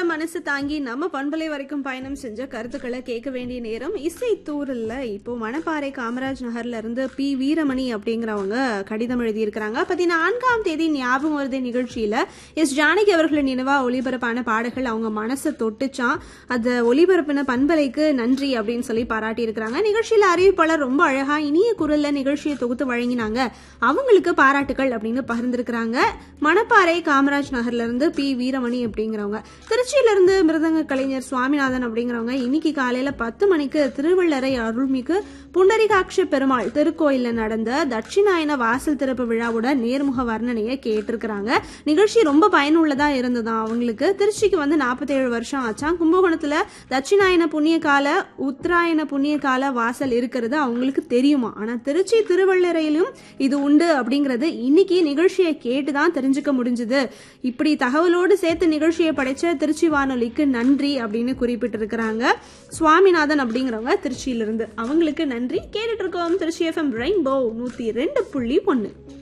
மனசு தாங்கி நம்ம பண்பலை வரைக்கும் பயணம் செஞ்ச கருத்துக்களை கேட்க வேண்டிய நேரம் இசை தூரல்ல இப்போ மணப்பாறை காமராஜ் நகர்ல இருந்து பி வீரமணி அப்படிங்கிறவங்க கடிதம் எழுதியிருக்கிறாங்க பதினான்காம் தேதி ஞாபகம் வருது நிகழ்ச்சியில எஸ் ஜானகி அவர்களின் நினைவா ஒளிபரப்பான பாடல்கள் அவங்க மனசை தொட்டுச்சான் அது ஒளிபரப்பின பண்பலைக்கு நன்றி அப்படின்னு சொல்லி பாராட்டி இருக்கிறாங்க நிகழ்ச்சியில அறிவிப்பாளர் ரொம்ப அழகா இனிய குரல்ல நிகழ்ச்சியை தொகுத்து வழங்கினாங்க அவங்களுக்கு பாராட்டுகள் அப்படின்னு பகிர்ந்திருக்கிறாங்க மணப்பாறை காமராஜ் நகர்ல இருந்து பி வீரமணி அப்படிங்கிறவங்க திருச்சியில இருந்து மிருதங்க கலைஞர் சுவாமிநாதன் அப்படிங்கிறவங்க இன்னைக்கு காலையில பத்து மணிக்கு திருவள்ளரை அருள்மிகு புண்டரிகாட்ச பெருமாள் திருக்கோயில்ல நடந்த தட்சிணாயன வாசல் திறப்பு விழாவோட நேர்முக வர்ணனையை கேட்டிருக்கிறாங்க நிகழ்ச்சி ரொம்ப பயனுள்ளதா இருந்ததாம் அவங்களுக்கு திருச்சிக்கு வந்து 47 வருஷம் ஆச்சாம் கும்பகோணத்துல தட்சிணாயன புண்ணிய கால உத்தராயண புண்ணிய கால வாசல் இருக்கிறது அவங்களுக்கு தெரியுமா ஆனா திருச்சி திருவள்ளரையிலும் இது உண்டு அப்படிங்கிறது இன்னைக்கு நிகழ்ச்சியை கேட்டு தான் தெரிஞ்சுக்க முடிஞ்சது இப்படி தகவலோடு சேர்த்து நிகழ்ச்சியை படைச்ச திருச்சி வானொலிக்கு நன்றி அப்படின்னு குறிப்பிட்டிருக்கிறாங்க சுவாமிநாதன் அப்படிங்கிறவங்க திருச்சியிலிருந்து அவங்களுக்கு நன்றி கேட்டுட்டு இருக்கோம் திருச்சி எஃப்எம் ரெயின்போ நூத்தி ரெண்டு புள்ளி ஒன்னு